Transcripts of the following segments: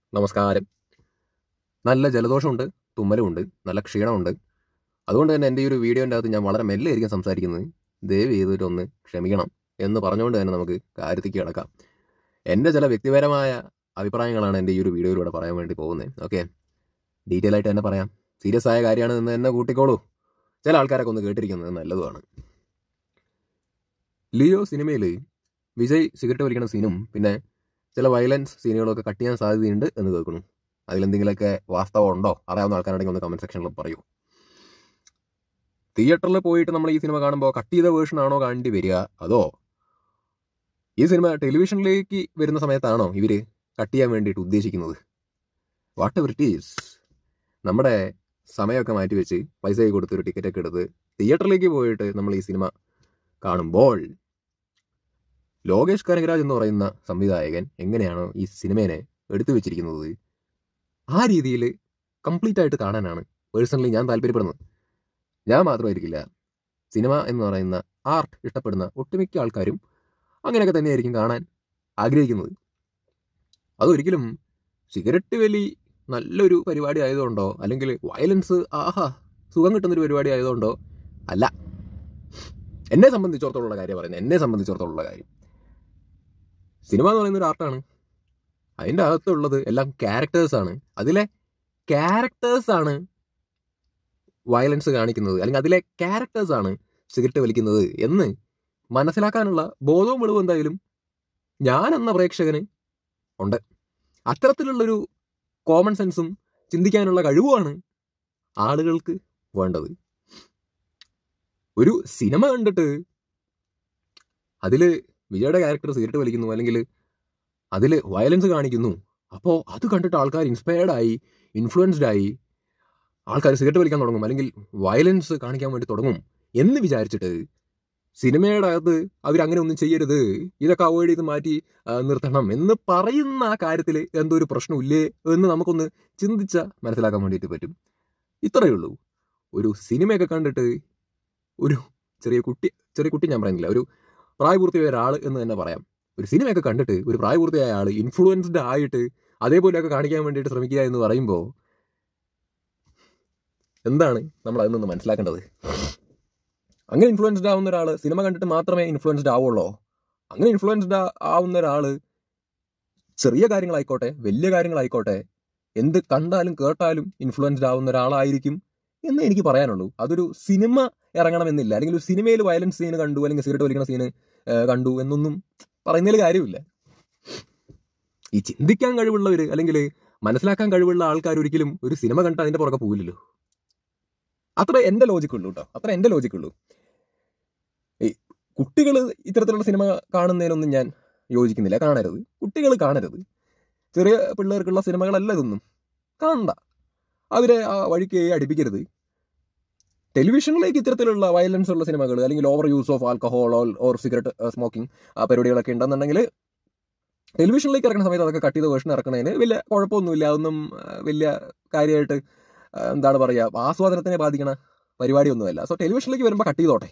നമസ്കാരം നല്ല ജലദോഷമുണ്ട് തുമ്മലുമുണ്ട് നല്ല ക്ഷീണമുണ്ട് അതുകൊണ്ട് തന്നെ എൻ്റെ ഈ ഒരു വീഡിയോൻ്റെ അകത്ത് ഞാൻ വളരെ മെല്ലെ ആയിരിക്കും സംസാരിക്കുന്നത് ദയവ് ചെയ്തിട്ട് ഒന്ന് ക്ഷമിക്കണം എന്ന് പറഞ്ഞുകൊണ്ട് തന്നെ നമുക്ക് കാര്യത്തിലേക്ക് കിടക്കാം എൻ്റെ ചില വ്യക്തിപരമായ അഭിപ്രായങ്ങളാണ് എൻ്റെ ഈ ഒരു വീഡിയോയിലൂടെ പറയാൻ വേണ്ടി പോകുന്നത് ഓക്കെ ഡീറ്റെയിൽ ആയിട്ട് തന്നെ പറയാം സീരിയസ് ആയ കാര്യമാണ് എന്ന് തന്നെ കൂട്ടിക്കോളൂ ചില ആൾക്കാരൊക്കെ ഒന്ന് കേട്ടിരിക്കുന്നത് നല്ലതുമാണ് ലിയോ സിനിമയിൽ വിജയ് സിഗരറ്റ് വലിക്കുന്ന സീനും പിന്നെ ചില വയലൻസ് സീനുകളൊക്കെ കട്ട് ചെയ്യാൻ സാധ്യതയുണ്ട് എന്ന് കേൾക്കുന്നു അതിലെന്തെങ്കിലുമൊക്കെ വാസ്തവം ഉണ്ടോ അറിയാവുന്ന ആൾക്കാരുണ്ടെങ്കിൽ ഒന്ന് കമന്റ് സെക്ഷനിൽ പറയൂ തിയേറ്ററിൽ പോയിട്ട് നമ്മൾ ഈ സിനിമ കാണുമ്പോൾ കട്ട് ചെയ്ത വേർഷൻ ആണോ കാണേണ്ടി വരിക അതോ ഈ സിനിമ ടെലിവിഷനിലേക്ക് വരുന്ന സമയത്താണോ ഇവർ കട്ട് ചെയ്യാൻ വേണ്ടിയിട്ട് ഉദ്ദേശിക്കുന്നത് വാട്ട് എവർ ഇറ്റ് ഈസ് നമ്മുടെ സമയമൊക്കെ മാറ്റി വെച്ച് പൈസ കൊടുത്ത് ഒരു ടിക്കറ്റൊക്കെ എടുത്ത് തിയേറ്ററിലേക്ക് പോയിട്ട് നമ്മൾ ഈ സിനിമ കാണുമ്പോൾ ലോകേഷ് കനകരാജ് എന്ന് പറയുന്ന സംവിധായകൻ എങ്ങനെയാണോ ഈ സിനിമേനെ എടുത്തു വെച്ചിരിക്കുന്നത് ആ രീതിയിൽ കംപ്ലീറ്റ് ആയിട്ട് കാണാനാണ് പേഴ്സണലി ഞാൻ താല്പര്യപ്പെടുന്നത് ഞാൻ മാത്രമായിരിക്കില്ല സിനിമ എന്ന് പറയുന്ന ആർട്ട് ഇഷ്ടപ്പെടുന്ന ഒട്ടുമിക്ക ആൾക്കാരും അങ്ങനെയൊക്കെ തന്നെയായിരിക്കും കാണാൻ ആഗ്രഹിക്കുന്നത് അതൊരിക്കലും സിഗരറ്റ് വലി നല്ലൊരു പരിപാടി ആയതുകൊണ്ടോ അല്ലെങ്കിൽ വയലൻസ് ആഹാ സുഖം കിട്ടുന്നൊരു പരിപാടി ആയതുകൊണ്ടോ അല്ല എന്നെ സംബന്ധിച്ചിടത്തോളം കാര്യം പറയുന്നത് എന്നെ സംബന്ധിച്ചിടത്തോളം കാര്യം സിനിമ എന്ന് പറയുന്ന ഒരു ആർട്ടാണ് അതിൻ്റെ അകത്തുള്ളത് എല്ലാം ക്യാരക്ടേഴ്സാണ് അതിലെ ക്യാരക്ടേഴ്സാണ് വയലൻസ് കാണിക്കുന്നത് അല്ലെങ്കിൽ അതിലെ ക്യാരക്ടേഴ്സാണ് സിഗരറ്റ് വലിക്കുന്നത് എന്ന് മനസ്സിലാക്കാനുള്ള ബോധവും വെളിവും എന്തായാലും ഞാൻ എന്ന പ്രേക്ഷകന് ഉണ്ട് അത്തരത്തിലുള്ളൊരു കോമൺ സെൻസും ചിന്തിക്കാനുള്ള കഴിവുമാണ് ആളുകൾക്ക് വേണ്ടത് ഒരു സിനിമ കണ്ടിട്ട് അതിൽ വിജയുടെ ക്യാരക്ടർ സിഗരറ്റ് വലിക്കുന്നു അല്ലെങ്കിൽ അതിൽ വയലൻസ് കാണിക്കുന്നു അപ്പോൾ അത് കണ്ടിട്ട് ആൾക്കാർ ഇൻസ്പയർഡ് ആയി ഇൻഫ്ലുവൻസ്ഡ് ആയി ആൾക്കാർ സിഗരറ്റ് വലിക്കാൻ തുടങ്ങും അല്ലെങ്കിൽ വയലൻസ് കാണിക്കാൻ വേണ്ടി തുടങ്ങും എന്ന് വിചാരിച്ചിട്ട് സിനിമയുടെ അകത്ത് അവരങ്ങനെ ഒന്നും ചെയ്യരുത് ഇതൊക്കെ അവോയ്ഡ് ചെയ്ത് മാറ്റി ആ, നിർത്തണം എന്ന് പറയുന്ന ആ കാര്യത്തിൽ എന്തോ ഒരു പ്രശ്നമില്ലേ എന്ന് നമുക്കൊന്ന് ചിന്തിച്ച മനസ്സിലാക്കാൻ വേണ്ടിയിട്ട് പറ്റും ഇത്രയേ ഉള്ളൂ ഒരു സിനിമയൊക്കെ കണ്ടിട്ട് ഒരു ചെറിയ കുട്ടി ചെറിയ കുട്ടി ഞാൻ പറയുന്നില്ല ഒരു പ്രായപൂർത്തിയായ ഒരാൾ എന്ന് തന്നെ പറയാം ഒരു സിനിമയൊക്കെ കണ്ടിട്ട് ഒരു പ്രായപൂർത്തിയായ ആൾ ഇൻഫ്ലുവൻസ്ഡ് ആയിട്ട് അതേപോലെയൊക്കെ കാണിക്കാൻ വേണ്ടിയിട്ട് ശ്രമിക്കുക എന്ന് പറയുമ്പോൾ എന്താണ് നമ്മൾ അതിൽ നിന്ന് മനസ്സിലാക്കേണ്ടത് അങ്ങനെ ഇൻഫ്ലുവൻസ്ഡ് ആവുന്ന ഒരാൾ സിനിമ കണ്ടിട്ട് മാത്രമേ ഇൻഫ്ലുവൻസ്ഡ് ആവുള്ളൂ അങ്ങനെ ഇൻഫ്ലുവൻസ്ഡ് ആവുന്ന ഒരാൾ ചെറിയ കാര്യങ്ങളായിക്കോട്ടെ വലിയ കാര്യങ്ങളായിക്കോട്ടെ എന്ത് കണ്ടാലും കേട്ടാലും ഇൻഫ്ലുവൻസ്ഡ് ആവുന്ന ഒരാളായിരിക്കും എന്ന് എനിക്ക് പറയാനുള്ളൂ അതൊരു സിനിമ ഇറങ്ങണമെന്നില്ല അല്ലെങ്കിൽ ഒരു സിനിമയിൽ വയലൻസ് സീന് കണ്ടു അല്ലെങ്കിൽ സിഗരറ്റ് വലിക്കുന്ന സീന് കണ്ടു എന്നൊന്നും പറയുന്നതിൽ കാര്യമില്ല ഈ ചിന്തിക്കാൻ കഴിവുള്ളവർ അല്ലെങ്കിൽ മനസ്സിലാക്കാൻ കഴിവുള്ള ആൾക്കാർ ഒരിക്കലും ഒരു സിനിമ കണ്ടിട്ട് അതിന്റെ പുറകെ പോവില്ലല്ലോ അത്ര എന്റെ ലോജിക് ഉള്ളൂ കേട്ടോ അത്ര എന്റെ ലോജിക് ഉള്ളൂ ഈ കുട്ടികൾ ഇത്തരത്തിലുള്ള സിനിമ കാണുന്നതിനൊന്നും ഞാൻ യോജിക്കുന്നില്ല കാണരുത് കുട്ടികൾ കാണരുത് ചെറിയ പിള്ളേർക്കുള്ള സിനിമകളല്ല ഇതൊന്നും കാണണ്ട അവരെ ആ വഴിക്ക് അടുപ്പിക്കരുത് ടെലിവിഷനിലേക്ക് ഇത്തരത്തിലുള്ള വയലൻസ് ഉള്ള സിനിമകൾ അല്ലെങ്കിൽ over use of alcohol or cigarette smoking ആ പരിപാടികളൊക്കെ ഉണ്ടെന്നുണ്ടെങ്കിൽ ടെലിവിഷനിലേക്ക് ഇറക്കുന്ന സമയത്ത് അതൊക്കെ കട്ട് ചെയ്ത വേർഷൻ ഇറക്കണതിന് വലിയ കുഴപ്പമൊന്നുമില്ല അതൊന്നും ആ, വലിയ കാര്യമായിട്ട് ആ, എന്താണ് പറയുക ആസ്വാദനത്തിനെ ബാധിക്കണ പരിപാടിയൊന്നുമല്ല സോ ടെലിവിഷനിലേക്ക് വരുമ്പോൾ കട്ട് ചെയ്തോട്ടെ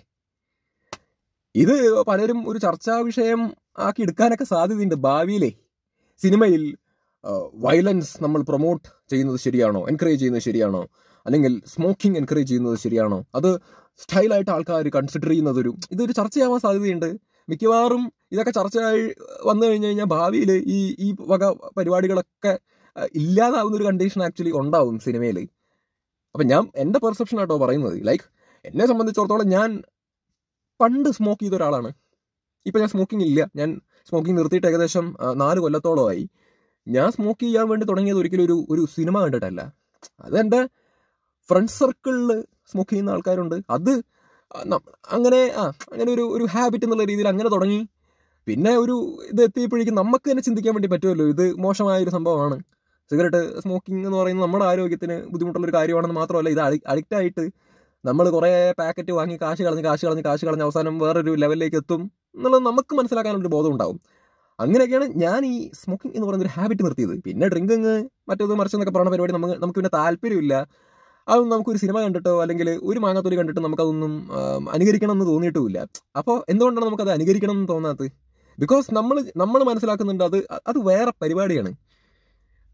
ഇത് പലരും ഒരു ചർച്ചാ വിഷയം ആക്കി എടുക്കാനൊക്കെ സാധ്യതയുണ്ട് ഭാവിയിലെ സിനിമയിൽ വയലൻസ് നമ്മൾ പ്രൊമോട്ട് ചെയ്യുന്നത് ശരിയാണോ എൻകറേജ് ചെയ്യുന്നത് ശരിയാണോ അല്ലെങ്കിൽ സ്മോക്കിംഗ് എൻകറേജ് ചെയ്യുന്നത് ശരിയാണോ അത് സ്റ്റൈലായിട്ട് ആൾക്കാർ കൺസിഡർ ചെയ്യുന്നതൊരു ഇതൊരു ചർച്ചയാവാൻ സാധ്യതയുണ്ട് മിക്കവാറും ഇതൊക്കെ ചർച്ചയായി വന്നു കഴിഞ്ഞു കഴിഞ്ഞാൽ ഭാവിയിൽ ഈ ഈ വക പരിപാടികളൊക്കെ അഹ്, ഇല്ലാതാവുന്ന ഒരു കണ്ടീഷൻ ആക്ച്വലി ഉണ്ടാവും സിനിമയിൽ അപ്പം ഞാൻ എൻ്റെ പെർസെപ്ഷൻ ആട്ടോ പറയുന്നത് ലൈക്ക് എന്നെ സംബന്ധിച്ചിടത്തോളം ഞാൻ പണ്ട് സ്മോക്ക് ചെയ്ത ഒരാളാണ് ഇപ്പം ഞാൻ സ്മോക്കിംഗ് ഇല്ല ഞാൻ സ്മോക്കിംഗ് നിർത്തിയിട്ട് ഏകദേശം ആ, നാല് കൊല്ലത്തോളമായി ഞാൻ സ്മോക്ക് ചെയ്യാൻ വേണ്ടി തുടങ്ങിയത് ഒരിക്കലും ഒരു ഒരു സിനിമ കണ്ടിട്ടല്ല അതെൻ്റെ ഫ്രണ്ട് സർക്കിളിൽ സ്മോക്ക് ചെയ്യുന്ന ആൾക്കാരുണ്ട് അത് ആ, ന- അങ്ങനെ ആ അങ്ങനെ ഒരു ഒരു ഹാബിറ്റ് എന്നുള്ള രീതിയിൽ അങ്ങനെ തുടങ്ങി പിന്നെ ഒരു ഇത് എത്തിയപ്പോഴേക്കും നമുക്ക് തന്നെ ചിന്തിക്കാൻ വേണ്ടി പറ്റുമല്ലോ ഇത് മോശമായ ഒരു സംഭവമാണ് സിഗരറ്റ് സ്മോക്കിംഗ് എന്ന് പറയുന്നത് നമ്മുടെ ആരോഗ്യത്തിന് ബുദ്ധിമുട്ടുള്ള ഒരു കാര്യമാണെന്ന് മാത്രമല്ല ഇത് അഡിക്റ്റ് ആയിട്ട് നമ്മൾ കുറേ പാക്കറ്റ് വാങ്ങി കാശ് കളഞ്ഞ് കാശ് കളഞ്ഞ് കാശ് കളഞ്ഞ് അവസാനം വേറൊരു ലെവലിലേക്ക് എത്തും എന്നുള്ളത് നമുക്ക് മനസ്സിലാക്കാനുള്ളൊരു ബോധം ഉണ്ടാവും അങ്ങനെയൊക്കെയാണ് ഞാൻ ഈ സ്മോക്കിംഗ് എന്ന് പറയുന്ന ഒരു ഹാബിറ്റ് നിർത്തിയത് പിന്നെ ഡ്രിങ്കിങ് മറ്റേത് മറിച്ചെന്നൊക്കെ പറയുന്ന പരിപാടി നമുക്ക് നമുക്ക് പിന്നെ താല്പര്യമില്ല അതൊന്നും നമുക്കൊരു സിനിമ കണ്ടിട്ടോ അല്ലെങ്കിൽ ഒരു മാങ്ങാത്തൊലി കണ്ടിട്ടോ നമുക്കതൊന്നും ആം, അനുകരിക്കണം എന്ന് തോന്നിയിട്ടുമില്ല അപ്പോൾ എന്തുകൊണ്ടാണ് നമുക്കത് അനുകരിക്കണം എന്ന് തോന്നാത്തത് ബിക്കോസ് നമ്മൾ നമ്മൾ മനസ്സിലാക്കുന്നുണ്ട് അത് അത് വേറെ പരിപാടിയാണ്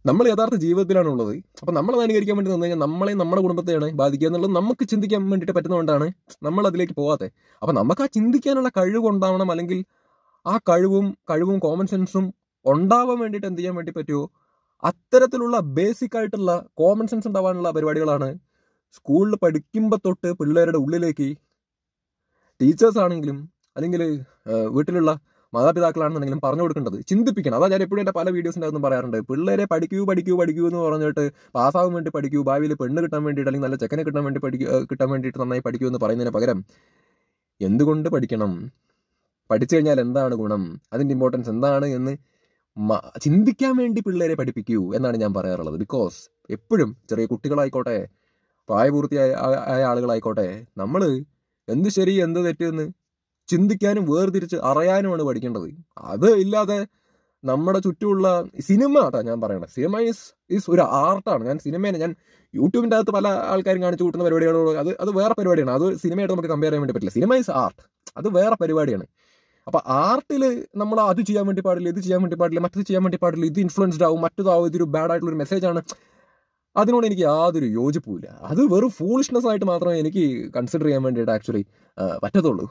നമ്മൾ യഥാർത്ഥ ജീവിതത്തിലാണ് ഉള്ളത് അപ്പം നമ്മൾ അത് അനുകരിക്കാൻ വേണ്ടി നിന്ന് കഴിഞ്ഞാൽ നമ്മളെ നമ്മുടെ കുടുംബത്തെയാണ് ബാധിക്കുക എന്നുള്ളത് നമുക്ക് ചിന്തിക്കാൻ വേണ്ടിയിട്ട് പറ്റുന്നതുകൊണ്ടാണ് നമ്മൾ അതിലേക്ക് പോകാത്തത് അപ്പം നമുക്ക് ആ ചിന്തിക്കാനുള്ള കഴിവ് ഉണ്ടാവണം അല്ലെങ്കിൽ ആ കഴിവും കഴിവും കോമൺ സെൻസും ഉണ്ടാവാൻ വേണ്ടിയിട്ട് എന്ത് ചെയ്യാൻ വേണ്ടി പറ്റുമോ അത്തരത്തിലുള്ള ബേസിക് ആയിട്ടുള്ള കോമൺ സെൻസ് ഉണ്ടാവാനുള്ള പരിപാടികളാണ് സ്കൂളിൽ പഠിക്കുമ്പോൾ തൊട്ട് പിള്ളേരുടെ ഉള്ളിലേക്ക് ടീച്ചേഴ്സ് ആണെങ്കിലും അല്ലെങ്കിൽ വീട്ടിലുള്ള മാതാപിതാക്കളാണെന്നുണ്ടെങ്കിലും പറഞ്ഞു കൊടുക്കേണ്ടത് ചിന്തിപ്പിക്കണം അതാ ഞാൻ എപ്പോഴും എൻ്റെ പല വീഡിയോസിൻ്റെ അകത്തും പറയാറുണ്ട് പിള്ളേരെ പഠിക്കൂ പഠിക്കൂ പഠിക്കൂ എന്ന് പറഞ്ഞിട്ട് പാസ്സാവാൻ വേണ്ടി പഠിക്കൂ ഭാവിയിൽ പെണ്ണ് കിട്ടാൻ വേണ്ടിയിട്ട് അല്ലെങ്കിൽ നല്ല ചെക്കനെ കിട്ടാൻ വേണ്ടി പഠിക്കൂ ഏഹ് കിട്ടാൻ വേണ്ടിയിട്ട് നന്നായി പഠിക്കൂ എന്ന് പറയുന്നതിന് പകരം എന്തുകൊണ്ട് പഠിക്കണം പഠിച്ചു കഴിഞ്ഞാൽ എന്താണ് ഗുണം അതിൻ്റെ ഇമ്പോർട്ടൻസ് എന്താണ് എന്ന് മ- ചിന്തിക്കാൻ വേണ്ടി പിള്ളേരെ പഠിപ്പിക്കൂ എന്നാണ് ഞാൻ പറയാറുള്ളത് ബിക്കോസ് എപ്പോഴും ചെറിയ കുട്ടികളായിക്കോട്ടെ പ്രായപൂർത്തിയായ ആ- ആയ ആളുകളായിക്കോട്ടെ നമ്മൾ എന്ത് ശരി എന്ത് തെറ്റ് എന്ന് ചിന്തിക്കാനും വേർതിരിച്ച് അറിയാനുമാണ് പഠിക്കേണ്ടത് അത് ഇല്ലാതെ നമ്മുടെ ചുറ്റുമുള്ള സിനിമ കേട്ടോ ഞാൻ പറയണത് സിനിമ ഈസ് ഈസ് ഒരു ആർട്ടാണ് ഞാൻ സിനിമേനെ ഞാൻ യൂട്യൂബിൻ്റെ അകത്ത് പല ആൾക്കാരും കാണിച്ചു കൂട്ടുന്ന പരിപാടികളോട് അത് അത് വേറെ പരിപാടിയാണ് അത് സിനിമയായിട്ട് നമുക്ക് കമ്പയർ ചെയ്യാൻ വേണ്ടി പറ്റില്ല സിനിമ ഈസ് ആർട്ട് അത് വേറെ പരിപാടിയാണ് അപ്പൊ ആർട്ടിൽ നമ്മൾ അത് ചെയ്യാൻ വേണ്ടി പാടില്ല ഇത് ചെയ്യാൻ വേണ്ടി പാടില്ല മറ്റത് ചെയ്യാൻ വേണ്ടി പാടില്ല ഇത് ഇൻഫ്ലുവൻസ്ഡ് ആവും മറ്റതാവും ഇതൊരു ബാഡ് ആയിട്ടുള്ള ഒരു മെസ്സേജ് ആണ് അതിനോട് എനിക്ക് യാതൊരു യോജിപ്പുമില്ല അത് വെറും ഫൂളിഷ്നെസ് ആയിട്ട് മാത്രമേ എനിക്ക് കൺസിഡർ ചെയ്യാൻ വേണ്ടിയിട്ട് ആക്ച്വലി പറ്റത്തുള്ളൂ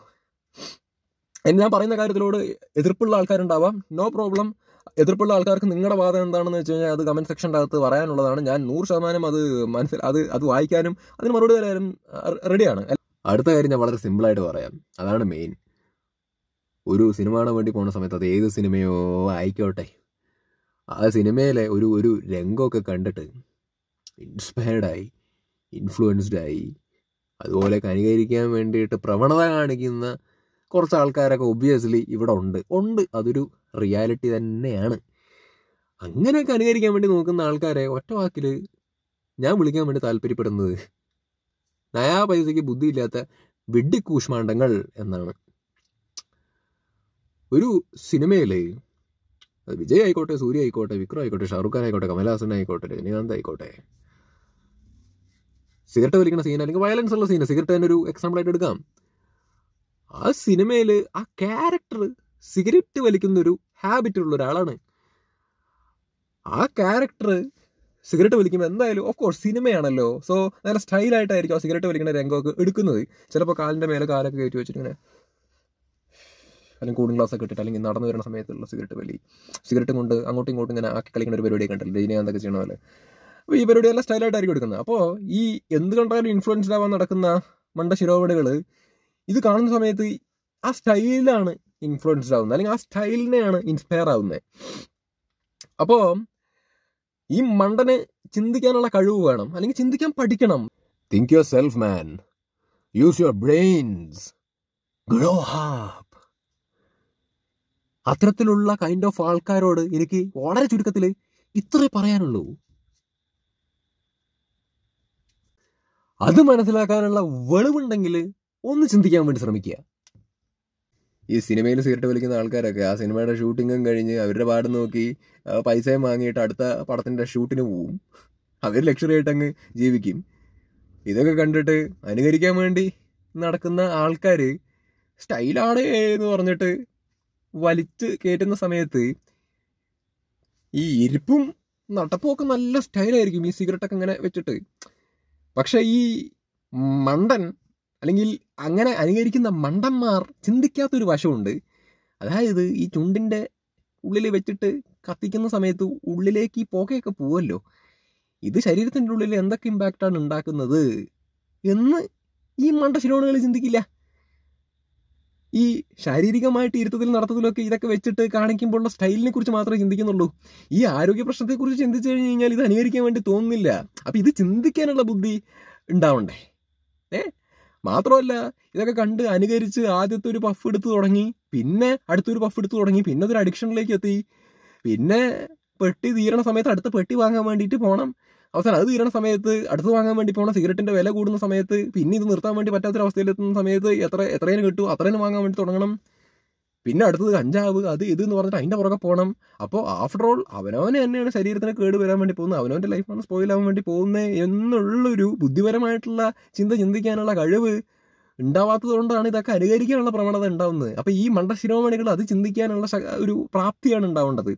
എന്ന് ഞാൻ പറയുന്ന കാര്യത്തിലോട് എതിർപ്പുള്ള ആൾക്കാരുണ്ടാവാം നോ പ്രോബ്ലം എതിർപ്പുള്ള ആൾക്കാർക്ക് നിങ്ങളുടെ വാദം എന്താണെന്ന് വെച്ച് കഴിഞ്ഞാൽ അത് കമന്റ് സെക്ഷൻ്റെ അകത്ത് പറയാനുള്ളതാണ് ഞാൻ നൂറ് ശതമാനം അത് മനസ്സിൽ അത് അത് വായിക്കാനും അതിന് മറുപടി തരാനും റെഡിയാണ് അടുത്ത കാര്യം ഞാൻ വളരെ സിമ്പിളായിട്ട് പറയാം അതാണ് മെയിൻ ഒരു സിനിമ കാണാൻ വേണ്ടി പോകുന്ന സമയത്ത് അത് ഏത് സിനിമയോ ആയിക്കോട്ടെ ആ സിനിമയിലെ ഒരു ഒരു രംഗമൊക്കെ കണ്ടിട്ട് ഇൻസ്പയർഡായി ഇൻഫ്ലുവൻസ്ഡ് ആയി അതുപോലെ അനുകരിക്കാൻ വേണ്ടിയിട്ട് പ്രവണത കാണിക്കുന്ന കുറച്ച് ആൾക്കാരൊക്കെ ഒബ്വിയസ്ലി ഇവിടെ ഉണ്ട് ഉണ്ട് അതൊരു റിയാലിറ്റി തന്നെയാണ് അങ്ങനെയൊക്കെ അനുകരിക്കാൻ വേണ്ടി നോക്കുന്ന ആൾക്കാരെ ഒറ്റ വാക്കിൽ ഞാൻ വിളിക്കാൻ വേണ്ടി താല്പര്യപ്പെടുന്നത് നയാ പൈസയ്ക്ക് ബുദ്ധിയില്ലാത്ത വെഡിക്കൂഷ്മാണ്ടങ്ങൾ എന്നാണ് ഒരു സിനിമയിൽ അത് വിജയ് ആയിക്കോട്ടെ സൂര്യ ആയിക്കോട്ടെ വിക്രം ആയിക്കോട്ടെ ഷാറുഖ് ഖാൻ ആയിക്കോട്ടെ കമൽഹാസൻ ആയിക്കോട്ടെ രജനീകാന്ത് ആയിക്കോട്ടെ സിഗരറ്റ് വലിക്കുന്ന സീൻ അല്ലെങ്കിൽ വയലൻസ് ഉള്ള സീൻ സിഗരറ്റ് തന്നെ ഒരു എക്സാമ്പിൾ ആയിട്ട് എടുക്കാം ആ സിനിമയിൽ ആ ക്യാരക്ടർ സിഗരറ്റ് വലിക്കുന്ന ഒരു ഹാബിറ്റ് ഉള്ള ഒരാളാണ് ആ ക്യാരക്ടർ സിഗരറ്റ് വലിക്കുമ്പോൾ എന്തായാലും ഓഫ് കോഴ്സ് സിനിമയാണല്ലോ സോ നല്ല സ്റ്റൈലായിട്ടായിരിക്കും ആ സിഗരറ്റ് വലിക്കുന്ന രംഗമൊക്കെ എടുക്കുന്നത് ചിലപ്പോൾ കാലിൻ്റെ മേലെ കാലൊക്കെ കയറ്റി വെച്ചിട്ട് ഇങ്ങനെ അല്ലെങ്കിൽ കൂളിംഗ് ഗ്ലാസ് ഒക്കെ ഇട്ടിട്ട് അല്ലെങ്കിൽ നടന്നു വരുന്ന സമയത്തുള്ള സിഗരറ്റ് വലി സിഗരറ്റ് കൊണ്ട് അങ്ങോട്ടും ഇങ്ങോട്ടും ഇങ്ങനെ ആക്കി കളിക്കുന്ന ഒരു പരിപാടിയൊക്കെ ഉണ്ടല്ലോ രജനീകാന്തൊക്കെ ചെയ്യണ പോലെ അപ്പോൾ ഈ പരിപാടിയെല്ലാം സ്റ്റൈലായിട്ടായിരിക്കും എടുക്കുന്നത് അപ്പോൾ ഈ എന്ത് കണ്ടാലും ഇൻഫ്ലുവൻസ്ഡ് ആവാൻ നടക്കുന്ന മണ്ട ശിരോമണികൾ ഇത് കാണുന്ന സമയത്ത് ആ സ്റ്റൈലാണ് ഇൻഫ്ലുവൻസ്ഡ് ആവുന്നത് അല്ലെങ്കിൽ ആ സ്റ്റൈലിനെയാണ് ഇൻസ്പയർ ആവുന്നത് അപ്പോൾ ഈ മണ്ടന് ചിന്തിക്കാനുള്ള കഴിവ് വേണം അല്ലെങ്കിൽ ചിന്തിക്കാൻ പഠിക്കണം think yourself man use your brains grow up അത്തരത്തിലുള്ള കൈൻഡ് ഓഫ് ആൾക്കാരോട് എനിക്ക് വളരെ ചുരുക്കത്തിൽ ഇത്രേ പറയാനുള്ളൂ അത് മനസ്സിലാക്കാനുള്ള വെളിവുണ്ടെങ്കിൽ ഒന്ന് ചിന്തിക്കാൻ വേണ്ടി ശ്രമിക്കുക ഈ സിനിമയിൽ സിഗരറ്റ് വലിക്കുന്ന ആൾക്കാരൊക്കെ ആ സിനിമയുടെ ഷൂട്ടിങ്ങും കഴിഞ്ഞ് അവരുടെ പാട് നോക്കി ആ, പൈസയും വാങ്ങിയിട്ട് അടുത്ത പടത്തിന്റെ ഷൂട്ടിന് പോവും അവർ ലക്ഷറി ആയിട്ട് അങ്ങ് ജീവിക്കും ഇതൊക്കെ കണ്ടിട്ട് അനുകരിക്കാൻ വേണ്ടി നടക്കുന്ന ആൾക്കാർ സ്റ്റൈലാണ് എന്ന് പറഞ്ഞിട്ട് വലിച്ച് കയറ്റുന്ന സമയത്ത് ഈ ഇരിപ്പും നടപ്പും ഒക്കെ നല്ല സ്റ്റൈലായിരിക്കും ഈ സിഗരറ്റൊക്കെ ഇങ്ങനെ വെച്ചിട്ട് പക്ഷെ ഈ മണ്ടൻ അല്ലെങ്കിൽ അങ്ങനെ അനുകരിക്കുന്ന മണ്ടന്മാർ ചിന്തിക്കാത്തൊരു വശമുണ്ട് അതായത് ഈ ചുണ്ടിൻ്റെ ഉള്ളിൽ വെച്ചിട്ട് കത്തിക്കുന്ന സമയത്ത് ഉള്ളിലേക്ക് ഈ പുകയൊക്കെ പോവല്ലോ ഇത് ശരീരത്തിൻ്റെ ഉള്ളിൽ എന്തൊക്കെ ഇമ്പാക്റ്റാണ് ഉണ്ടാക്കുന്നത് എന്ന് ഈ മണ്ട ശിരോണുകൾ ചിന്തിക്കില്ല ഈ ശാരീരികമായിട്ട് ഇരുത്തത്തിൽ നടത്തത്തിലൊക്കെ ഇതൊക്കെ വെച്ചിട്ട് കാണിക്കുമ്പോഴുള്ള സ്റ്റൈലിനെ കുറിച്ച് മാത്രമേ ചിന്തിക്കുന്നുള്ളൂ ഈ ആരോഗ്യ പ്രശ്നത്തെക്കുറിച്ച് ചിന്തിച്ചു കഴിഞ്ഞ് കഴിഞ്ഞാൽ ഇത് അനുകരിക്കാൻ വേണ്ടി തോന്നുന്നില്ല അപ്പം ഇത് ചിന്തിക്കാനുള്ള ബുദ്ധി ഉണ്ടാവണ്ടേ ഏ മാത്രമല്ല ഇതൊക്കെ കണ്ട് അനുകരിച്ച് ആദ്യത്തെ ഒരു പഫ് എടുത്ത് തുടങ്ങി പിന്നെ അടുത്തൊരു പഫ് എടുത്ത് തുടങ്ങി പിന്നെ അതൊരു അഡിക്ഷനിലേക്ക് എത്തി പിന്നെ പെട്ടി തീരണ സമയത്ത് അടുത്ത പെട്ടി വാങ്ങാൻ വേണ്ടിയിട്ട് പോകണം അവസാനം അത് തീരണ സമയത്ത് അടുത്ത് വാങ്ങാൻ വേണ്ടി പോകണം സിഗരറ്റിന്റെ വില കൂടുന്ന സമയത്ത് പിന്നെ ഇത് നിർത്താൻ വേണ്ടി പറ്റാത്തൊരവസ്ഥയിലെത്തുന്ന സമയത്ത് എത്ര എത്രയും കിട്ടും അത്രയും വാങ്ങാൻ വേണ്ടി തുടങ്ങണം പിന്നെ അടുത്തത് കഞ്ചാവ് അത് ഇത് എന്ന് പറഞ്ഞിട്ട് അതിന്റെ പുറകെ പോകണം അപ്പോൾ ആഫ്റ്റർ ഓൾ അവനവന് തന്നെയാണ് ശരീരത്തിന് കേട് വരാൻ വേണ്ടി പോകുന്നത് അവനവന്റെ ലൈഫാണ് സ്പോയിൽ ആവാൻ വേണ്ടി പോകുന്നത് എന്നുള്ളൊരു ബുദ്ധിപരമായിട്ടുള്ള ചിന്ത ചിന്തിക്കാനുള്ള കഴിവ് ഉണ്ടാവാത്തത് കൊണ്ടാണ് ഇതൊക്കെ അനുകരിക്കാനുള്ള പ്രവണത ഉണ്ടാവുന്നത് അപ്പൊ ഈ മണ്ട ശിരോമണികൾ അത് ചിന്തിക്കാനുള്ള ശ- ഒരു പ്രാപ്തിയാണ് ഉണ്ടാവേണ്ടത്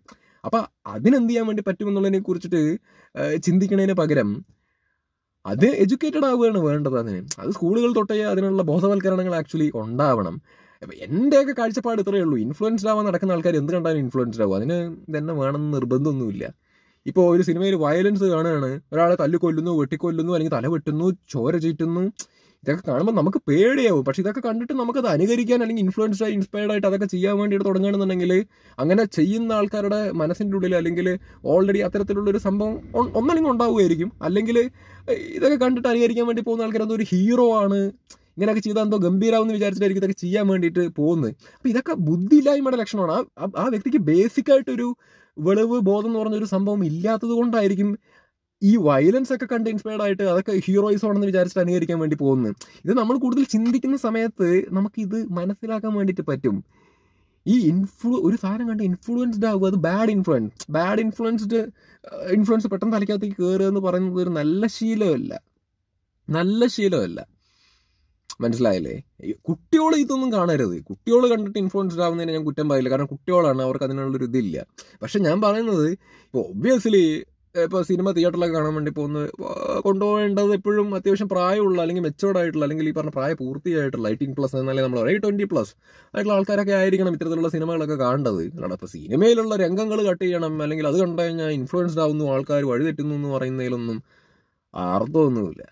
അപ്പം അതിനെന്ത് ചെയ്യാൻ വേണ്ടി പറ്റുമെന്നുള്ളതിനെ കുറിച്ചിട്ട് ഏഹ്, ചിന്തിക്കണതിന് പകരം അത് എഡ്യൂക്കേറ്റഡ് ആവുകയാണ് വേണ്ടത് അതിന് അത് സ്കൂളുകൾ തൊട്ടേ അതിനുള്ള ബോധവൽക്കരണങ്ങൾ ആക്ച്വലി ഉണ്ടാവണം അപ്പൊ എന്റെയൊക്കെ കാഴ്ചപ്പാട് ഇത്രയേ ഉള്ളൂ ഇൻഫ്ലുവൻസ്ഡ് ആവാൻ നടക്കുന്ന ആൾക്കാർ എന്ത് കണ്ടാലും ഇൻഫ്ലുവൻസ്ഡ് ആവും അതിന് തന്നെ വേണമെന്ന് നിർബന്ധമൊന്നുമില്ല ഇപ്പോൾ ഒരു സിനിമയിൽ വയലൻസ് കാണുകയാണ് ഒരാളെ തല്ലിക്കൊല്ലുന്നു വെട്ടിക്കൊല്ലുന്നു അല്ലെങ്കിൽ തല വെട്ടുന്നു ചോര ചീറ്റുന്നു ഇതൊക്കെ കാണുമ്പോൾ നമുക്ക് പേടിയാവും പക്ഷെ ഇതൊക്കെ കണ്ടിട്ട് നമുക്കത് അനുകരിക്കാൻ അല്ലെങ്കിൽ ഇൻഫ്ലുവൻസ്ഡ് ആയി ഇൻസ്പയർഡ് ആയിട്ട് അതൊക്കെ ചെയ്യാൻ വേണ്ടിയിട്ട് തുടങ്ങുകയാണെന്നുണ്ടെങ്കിൽ അങ്ങനെ ചെയ്യുന്ന ആൾക്കാരുടെ മനസ്സിൻ്റെ ഉള്ളിൽ അല്ലെങ്കിൽ ഓൾറെഡി അത്തരത്തിലുള്ള ഒരു സംഭവം ഒ- ഒന്നല്ലെങ്കിൽ ഉണ്ടാവുമായിരിക്കും അല്ലെങ്കിൽ ഇതൊക്കെ കണ്ടിട്ട് അനുകരിക്കാൻ വേണ്ടി പോകുന്ന ആൾക്കാർ എന്തോ ഒരു ഹീറോ ആണ് ഇങ്ങനെയൊക്കെ ചെയ്താൽ എന്തോ ഗംഭീരാവെന്ന് വിചാരിച്ചിട്ടായിരിക്കും ഇതൊക്കെ ചെയ്യാൻ വേണ്ടിയിട്ട് പോകുന്നത് അപ്പം ഇതൊക്കെ ബുദ്ധിയില്ലായ്മയുടെ ലക്ഷണമാണ് ആ- ആ- ആ വ്യക്തിക്ക് ബേസിക് ആയിട്ടൊരു വെളിവ് ബോധം എന്ന് പറഞ്ഞൊരു സംഭവം ഇല്ലാത്തത് കൊണ്ടായിരിക്കും ഈ വയലൻസ് ഒക്കെ കണ്ട് ഇൻസ്പയർഡ് ആയിട്ട് അതൊക്കെ ഹീറോയിസം ആണെന്ന് വിചാരിച്ചിട്ട് അനുകരിക്കാൻ വേണ്ടി പോകുന്നത് ഇത് നമ്മൾ കൂടുതൽ ചിന്തിക്കുന്ന സമയത്ത് നമുക്ക് ഇത് മനസ്സിലാക്കാൻ വേണ്ടിയിട്ട് പറ്റും ഈ ഇൻഫ്ലു ഒരു സാധനം കണ്ട് ഇൻഫ്ലുവൻസ്ഡ് ആവുക അത് bad influence bad influenced influence പെട്ടെന്ന് തലയ്ക്കകത്തേക്ക് കയറുക എന്ന് പറയുന്നത് ഒരു നല്ല ശീലമല്ല നല്ല ശീലമല്ല മനസ്സിലായില്ലേ കുട്ടികൾ ഇതൊന്നും കാണരുത് കുട്ടികൾ കണ്ടിട്ട് ഇൻഫ്ലുവൻസ്ഡ് ആവുന്നതിന് ഞാൻ കുറ്റം പറയില്ല കാരണം കുട്ടികളാണ് അവർക്ക് അതിനുള്ളൊരു ഇതില്ല പക്ഷെ ഞാൻ പറയുന്നത് ഇപ്പോൾ ഒബ്വിയസ്ലി ഇപ്പോൾ സിനിമ തിയേറ്ററിലൊക്കെ കാണാൻ വേണ്ടി പോകുന്ന കൊണ്ടുപോകേണ്ടത് എപ്പോഴും അത്യാവശ്യം പ്രായമുള്ള അല്ലെങ്കിൽ മെച്ചോർഡ് ആയിട്ടുള്ള അല്ലെങ്കിൽ ഈ പറഞ്ഞ പ്രായ പൂർത്തിയായിട്ടുള്ള എയ്റ്റീൻ പ്ലസ് എന്നാലേ നമ്മൾ പറയും ട്വൻറ്റി പ്ലസ് ആയിട്ടുള്ള ആൾക്കാരൊക്കെ ആയിരിക്കണം ഇത്തരത്തിലുള്ള സിനിമകളൊക്കെ കാണേണ്ടത് കാരണം ഇപ്പോൾ സിനിമയിലുള്ള രംഗങ്ങൾ കട്ട് ചെയ്യണം അല്ലെങ്കിൽ അത് കണ്ടു കഴിഞ്ഞാൽ ഇൻഫ്ലുവൻസ്ഡ് ആവുന്നു ആൾക്കാർ വഴിതെറ്റുന്നു എന്ന് പറയുന്നതിലൊന്നും അർത്ഥമൊന്നുമില്ല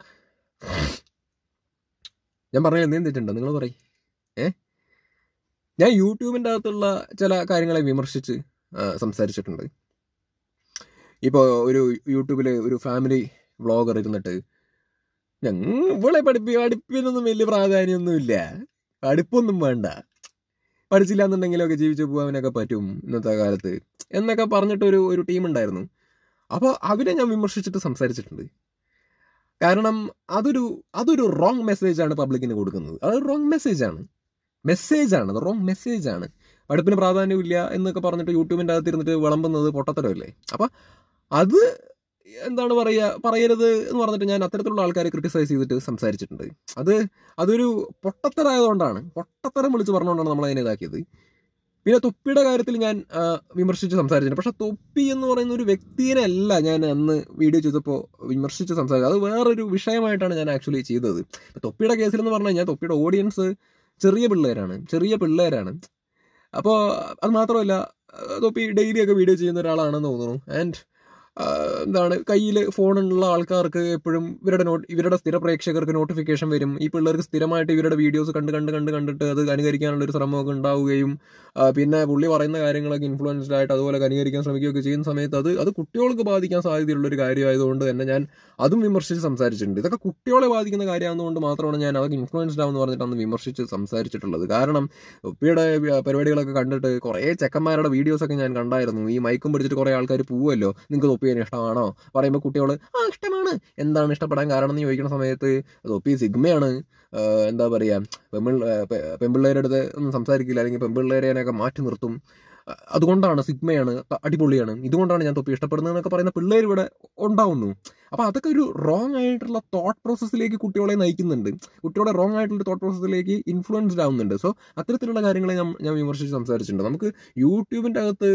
ഞാൻ പറഞ്ഞ എന്തെങ്കിലും തെറ്റുണ്ടോ നിങ്ങൾ പറയും ഏ ഞാൻ യൂട്യൂബിൻ്റെ അകത്തുള്ള ചില കാര്യങ്ങളെ വിമർശിച്ച് ആ, സംസാരിച്ചിട്ടുണ്ട് ഇപ്പോൾ ഒരു യൂട്യൂബിൽ ഒരു ഫാമിലി വ്ളോഗർ ഇരുന്നിട്ട് ഞങ്ങൾ ഇവളെ പഠിപ്പി പഠിപ്പിനൊന്നും വലിയ പ്രാധാന്യമൊന്നുമില്ല പഠിപ്പൊന്നും വേണ്ട പഠിച്ചില്ല എന്നുണ്ടെങ്കിലൊക്കെ ജീവിച്ചു പോകാനൊക്കെ പറ്റും ഇന്നത്തെ കാലത്ത് എന്നൊക്കെ പറഞ്ഞിട്ടൊരു ഒരു ടീം ഉണ്ടായിരുന്നു അപ്പോൾ അവരെ ഞാൻ വിമർശിച്ചിട്ട് സംസാരിച്ചിട്ടുണ്ട് കാരണം അതൊരു അതൊരു റോങ് മെസ്സേജാണ് പബ്ലിക്കിന് കൊടുക്കുന്നത് അതൊരു റോങ് മെസ്സേജാണ് മെസ്സേജാണ് അത് റോങ് മെസ്സേജാണ് പഠിപ്പിന് പ്രാധാന്യമില്ല എന്നൊക്കെ പറഞ്ഞിട്ട് യൂട്യൂബിൻ്റെ അകത്ത് ഇരുന്നിട്ട് വിളമ്പുന്നത് പൊട്ടത്തരമല്ലേ അപ്പം അത് എന്താണ് പറയുക പറയരുത് എന്ന് പറഞ്ഞിട്ട് ഞാൻ അത്തരത്തിലുള്ള ആൾക്കാരെ ക്രിട്ടിസൈസ് ചെയ്തിട്ട് സംസാരിച്ചിട്ടുണ്ട് അത് അതൊരു പൊട്ടത്തരായതുകൊണ്ടാണ് പൊട്ടത്തരം വിളിച്ച് പറഞ്ഞുകൊണ്ടാണ് നമ്മൾ അതിനെ ഇതാക്കിയത് പിന്നെ തൊപ്പിയുടെ കാര്യത്തിൽ ഞാൻ ആ, വിമർശിച്ച് സംസാരിച്ചിട്ടുണ്ട് പക്ഷെ തൊപ്പി എന്ന് പറയുന്ന ഒരു വ്യക്തിയെ അല്ല ഞാൻ അന്ന് വീഡിയോ ചെയ്തപ്പോൾ വിമർശിച്ച് സംസാരിച്ചത് അത് വേറൊരു വിഷയമായിട്ടാണ് ഞാൻ ആക്ച്വലി ചെയ്തത് ഇപ്പൊ തൊപ്പിയുടെ കേസിൽ എന്ന് പറഞ്ഞു കഴിഞ്ഞാൽ തൊപ്പിയുടെ ഓഡിയൻസ് ചെറിയ പിള്ളേരാണ് ചെറിയ പിള്ളേരാണ് അപ്പോൾ അത് മാത്രമല്ല ആ, തൊപ്പി ഡെയിലി ഒക്കെ വീഡിയോ ചെയ്യുന്ന ഒരാളാണെന്ന് തോന്നുന്നു ആൻഡ് എന്താണ് കയ്യിൽ ഫോണുള്ള ആൾക്കാർക്ക് എപ്പോഴും ഇവരുടെ നോട്ട് ഇവരുടെ സ്ഥിര പ്രേക്ഷകർക്ക് നോട്ടിഫിക്കേഷൻ വരും ഈ പിള്ളേർക്ക് സ്ഥിരമായിട്ട് ഇവരുടെ വീഡിയോസ് കണ്ട് കണ്ട് കണ്ട് കണ്ടിട്ട് അത് അനുകരിക്കാനുള്ള ഒരു ശ്രമമൊക്കെ ഉണ്ടാവുകയും ആ, പിന്നെ പുള്ളി പറയുന്ന കാര്യങ്ങളൊക്കെ ഇൻഫ്ലുവൻസ്ഡ് ആയിട്ട് അതുപോലെ അനുകരിക്കാൻ ശ്രമിക്കുകയൊക്കെ ചെയ്യുന്ന സമയത്ത് അത് അത് കുട്ടികൾക്ക് ബാധിക്കാൻ സാധ്യതയുള്ള ഒരു കാര്യമായതുകൊണ്ട് തന്നെ ഞാൻ അതും വിമർശിച്ച് സംസാരിച്ചിട്ടുണ്ട് ഇതൊക്കെ കുട്ടികളെ ബാധിക്കുന്ന കാര്യമാകുന്നതുകൊണ്ട് മാത്രമാണ് ഞാൻ അതൊക്കെ ഇൻഫ്ലുവൻസ്ഡ് ആവുമെന്ന് പറഞ്ഞിട്ട് അന്ന് വിമർശിച്ച് സംസാരിച്ചിട്ടുള്ളത് കാരണം ഉപ്പിയുടെ പരിപാടികളൊക്കെ കണ്ടിട്ട് കുറേ ചെക്കന്മാരുടെ വീഡിയോസൊക്കെ ഞാൻ കണ്ടായിരുന്നു ഈ മൈക്കും പിടിച്ചിട്ട് കുറേ ആൾക്കാർ പോവുമല്ലോ നിങ്ങൾക്ക് തൊപ്പിയതിന് ഇഷ്ടമാണോ പറയുമ്പോൾ കുട്ടികൾ ആ ഇഷ്ടമാണ് എന്താണ് ഇഷ്ടപ്പെടാൻ കാരണം എന്ന് ചോദിക്കുന്ന സമയത്ത് തൊപ്പി സിഗ്മയാണ് ആ, എന്താ പറയുക പെമ്പിൾ പെമ്പിള്ളേരുടെ അടുത്ത് ഒന്നും സംസാരിക്കില്ല അല്ലെങ്കിൽ പെമ്പിള്ളേരെയൊക്കെ മാറ്റി നിർത്തും ആ, അതുകൊണ്ടാണ് സിഗ്മയാണ് ത- അടിപൊളിയാണ് ഇതുകൊണ്ടാണ് ഞാൻ തൊപ്പി ഇഷ്ടപ്പെടുന്നത് എന്നൊക്കെ പറയുന്ന പിള്ളേർ ഇവിടെ ഉണ്ടാവുന്നു അപ്പോൾ അതൊക്കെ ഒരു റോങ് ആയിട്ടുള്ള തോട്ട് പ്രോസസ്സിലേക്ക് കുട്ടികളെ നയിക്കുന്നുണ്ട് കുട്ടികളെ റോങ് ആയിട്ടുള്ള തോട്ട് പ്രോസസ്സിലേക്ക് ഇൻഫ്ലുവൻസ്ഡ് ആവുന്നുണ്ട് സോ അത്തരത്തിലുള്ള കാര്യങ്ങളെ ഞാൻ ഞാൻ വിമർശിച്ച് സംസാരിച്ചിട്ടുണ്ട് നമുക്ക് യൂട്യൂബിൻ്റെ അകത്ത്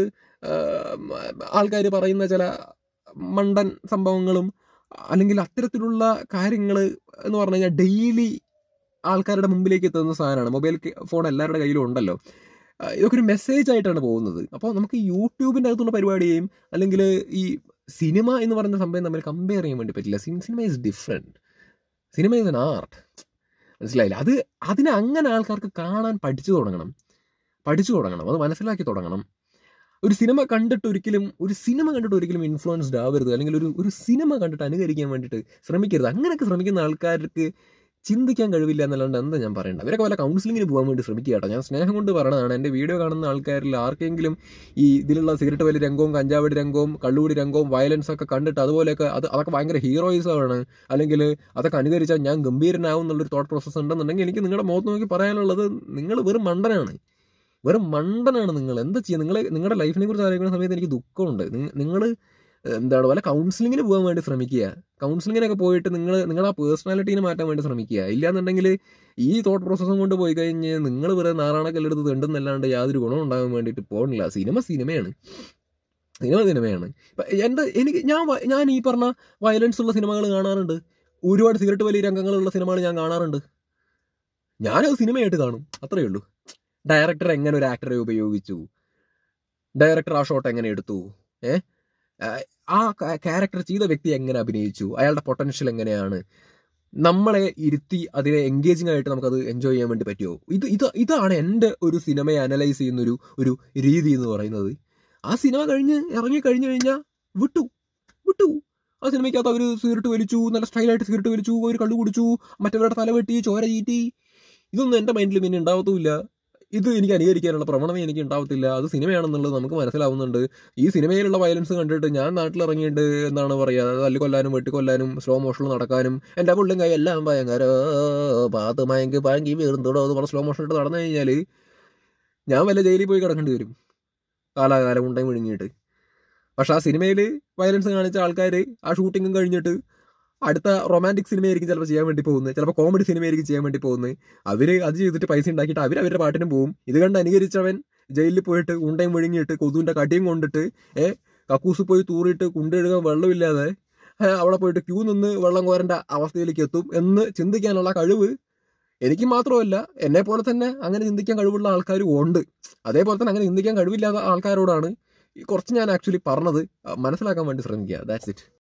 ആൾക്കാർ പറയുന്ന ചില മണ്ടൻ സംഭവങ്ങളും അല്ലെങ്കിൽ അത്തരത്തിലുള്ള കാര്യങ്ങൾ എന്ന് പറഞ്ഞു കഴിഞ്ഞാൽ ഡെയിലി ആൾക്കാരുടെ മുമ്പിലേക്ക് എത്തുന്ന സാധനമാണ് മൊബൈൽ ഫോൺ എല്ലാവരുടെ കയ്യിലും ഉണ്ടല്ലോ ആ, ഇതൊക്കെ ഒരു മെസ്സേജ് ആയിട്ടാണ് പോകുന്നത് അപ്പോൾ നമുക്ക് ഈ യൂട്യൂബിൻ്റെ അകത്തുള്ള പരിപാടിയെയും അല്ലെങ്കിൽ ഈ സിനിമ എന്ന് പറയുന്ന സംഭവം തമ്മിൽ കമ്പയർ ചെയ്യാൻ വേണ്ടി പറ്റില്ല cinema is different cinema is an art മനസ്സിലായില്ല അത് അതിനെ അങ്ങനെ ആൾക്കാർക്ക് കാണാൻ പഠിച്ചു തുടങ്ങണം പഠിച്ചു തുടങ്ങണം അത് മനസ്സിലാക്കി തുടങ്ങണം ഒരു സിനിമ കണ്ടിട്ട് ഒരിക്കലും ഒരു സിനിമ കണ്ടിട്ട് ഒരിക്കലും ഇൻഫ്ലുവൻസ്ഡ് ആവരുത് അല്ലെങ്കിൽ ഒരു ഒരു സിനിമ കണ്ടിട്ട് അനുകരിക്കാൻ വേണ്ടിയിട്ട് ശ്രമിക്കരുത് അങ്ങനെയൊക്കെ ശ്രമിക്കുന്ന ആൾക്കാർക്ക് ചിന്തിക്കാൻ കഴിവില്ല എന്നല്ലാണ്ട് എന്താ ഞാൻ പറയേണ്ടത് അവരൊക്കെ വല്ല കൗൺസിലിങ്ങിന് പോകാൻ വേണ്ടി ശ്രമിക്കുക കേട്ടോ ഞാൻ സ്നേഹം കൊണ്ട് പറയണതാണ് എൻ്റെ വീഡിയോ കാണുന്ന ആൾക്കാരിൽ ആർക്കെങ്കിലും ഈ ഇതിലുള്ള സിഗരറ്റ് വലി രംഗവും കഞ്ചാവടി രംഗവും കള്ളുകൂടി രംഗവും വയലൻസ് ഒക്കെ കണ്ടിട്ട് അതുപോലെയൊക്കെ അത് അതൊക്കെ ഭയങ്കര ഹീറോയിസമാണ് അല്ലെങ്കിൽ അതൊക്കെ അനുകരിച്ചാൽ ഞാൻ ഗംഭീരനാവും എന്നുള്ളൊരു തോട്ട് പ്രോസസ്സ് ഉണ്ടെന്നുണ്ടെങ്കിൽ എനിക്ക് നിങ്ങളുടെ മുഖത്ത് നോക്കി പറയാനുള്ളത് നിങ്ങൾ വെറും മണ്ടനാണ് വെറും മണ്ടനാണ് നിങ്ങൾ എന്താ ചെയ്യുക നിങ്ങൾ നിങ്ങളുടെ ലൈഫിനെ കുറിച്ച് ആലോചിക്കുന്ന സമയത്ത് എനിക്ക് ദുഃഖമുണ്ട് നിങ്ങൾ എന്താണ് വല്ല കൗൺസിലിങ്ങിന് പോകാൻ വേണ്ടി ശ്രമിക്കുക കൗൺസിലിങ്ങിനൊക്കെ പോയിട്ട് നിങ്ങൾ നിങ്ങളുടെ ആ പേഴ്സണാലിറ്റീനെ മാറ്റാൻ വേണ്ടി ശ്രമിക്കുക ഇല്ലാന്നുണ്ടെങ്കിൽ ഈ തോട്ട് പ്രോസസ്സും കൊണ്ട് പോയി കഴിഞ്ഞ് നിങ്ങൾ വെറുതെ നാറാണക്കല്ലെടുത്ത് തെണ്ടുന്നല്ലാണ്ട് യാതൊരു ഗുണം ഉണ്ടാകാൻ വേണ്ടിയിട്ട് പോകണില്ല സിനിമ സിനിമയാണ് സിനിമ സിനിമയാണ് ഇപ്പൊ എൻ്റെ എനിക്ക് ഞാൻ വ- ഞാൻ ഈ പറഞ്ഞ വയലൻസ് ഉള്ള സിനിമകൾ കാണാറുണ്ട് ഒരുപാട് സിഗരറ്റ് വലിയ രംഗങ്ങളുള്ള സിനിമകൾ ഞാൻ കാണാറുണ്ട് ഞാനത് സിനിമയായിട്ട് കാണും അത്രയേ ഉള്ളൂ ഡയറക്ടർ എങ്ങനെ ഒരു ആക്ടറെ ഉപയോഗിച്ചു ഡയറക്ടർ ആ ഷോട്ട് എങ്ങനെ എടുത്തു ഏ ആ ക്യാരക്ടർ ചെയ്ത വ്യക്തി എങ്ങനെ അഭിനയിച്ചു അയാളുടെ പൊട്ടൻഷ്യൽ എങ്ങനെയാണ് നമ്മളെ ഇരുത്തി അതിനെ എൻഗേജിങ് ആയിട്ട് നമുക്കത് എൻജോയ് ചെയ്യാൻ വേണ്ടി പറ്റുമോ ഇത് ഇത് ഇതാണ് എൻ്റെ ഒരു സിനിമയെ അനലൈസ് ചെയ്യുന്ന ഒരു ഒരു രീതി എന്ന് പറയുന്നത് ആ സിനിമ കഴിഞ്ഞ് ഇറങ്ങി കഴിഞ്ഞു കഴിഞ്ഞാൽ വിട്ടു വിട്ടു ആ സിനിമയ്ക്കകത്ത് അവർ സിഗരറ്റ് വലിച്ചു നല്ല സ്റ്റൈലായിട്ട് സിഗരറ്റ് വലിച്ചു ഒരു കള്ളു കുടിച്ചു മറ്റവരുടെ തല വെട്ടി ചോര ചീറ്റി ഇതൊന്നും എൻ്റെ മൈൻഡിൽ പിന്നെ ഉണ്ടാവത്തുമില്ല ഇത് എനിക്ക് അനുകരിക്കാനുള്ള പ്രവണത എനിക്ക് ഉണ്ടാവത്തില്ല അത് സിനിമയാണെന്നുള്ളത് നമുക്ക് മനസ്സിലാവുന്നുണ്ട് ഈ സിനിമയിലുള്ള വയലൻസ് കണ്ടിട്ട് ഞാൻ നാട്ടിലിറങ്ങിയിട്ട് എന്താണ് പറയുക തല്ലിക്കൊല്ലാനും വെട്ടിക്കൊല്ലാനും സ്ലോ മോഷനിൽ നടക്കാനും എൻ്റെ പുള്ളും കൈ എല്ലാം ഭയങ്കര പാത്ത് മയങ്കി പാങ്കി വീർന്നിടോ എന്ന് പറഞ്ഞ് സ്ലോ മോഷൻ ഇട്ട് നടന്നു കഴിഞ്ഞാൽ ഞാൻ വല്ല ജയിലിൽ പോയി കിടക്കേണ്ടി വരും കാലാകാലം ഉണ്ടേ വിഴുങ്ങിയിട്ട് പക്ഷെ ആ സിനിമയിൽ വയലൻസ് കാണിച്ച ആൾക്കാർ ആ ഷൂട്ടിങ്ങും കഴിഞ്ഞിട്ട് അടുത്ത റൊമാൻറ്റിക് സിനിമയായിരിക്കും ചിലപ്പോൾ ചെയ്യാൻ വേണ്ടി പോകുന്നത് ചിലപ്പോൾ കോമഡി സിനിമയായിരിക്കും ചെയ്യാൻ വേണ്ടി പോകുന്നത് അവർ അത് ചെയ്തിട്ട് പൈസ ഉണ്ടാക്കിയിട്ട് അവർ അവരുടെ പാട്ടിനും പോകും ഇത് കണ്ട് അനുകരിച്ചവൻ ജയിലിൽ പോയിട്ട് ഉണ്ടയും വിഴുങ്ങിയിട്ട് കൊതുവിൻ്റെ കടിയും കൊണ്ടിട്ട് ഏ കക്കൂസ് പോയി തൂറിയിട്ട് കുണ്ടെഴുകാൻ വെള്ളമില്ലാതെ ഏ, അവിടെ പോയിട്ട് ക്യൂ നിന്ന് വെള്ളം കോരേണ്ട അവസ്ഥയിലേക്ക് എത്തും എന്ന് ചിന്തിക്കാനുള്ള കഴിവ് എനിക്ക് മാത്രമല്ല എന്നെ പോലെ തന്നെ അങ്ങനെ ചിന്തിക്കാൻ കഴിവുള്ള ആൾക്കാരും ഉണ്ട് അതേപോലെ തന്നെ അങ്ങനെ ചിന്തിക്കാൻ കഴിവില്ലാത്ത ആൾക്കാരോടാണ് ഈ കുറച്ച് ഞാൻ ആക്ച്വലി പറഞ്ഞത് മനസ്സിലാക്കാൻ വേണ്ടി ശ്രമിക്കുക ദാറ്റ്സ് ഇറ്റ്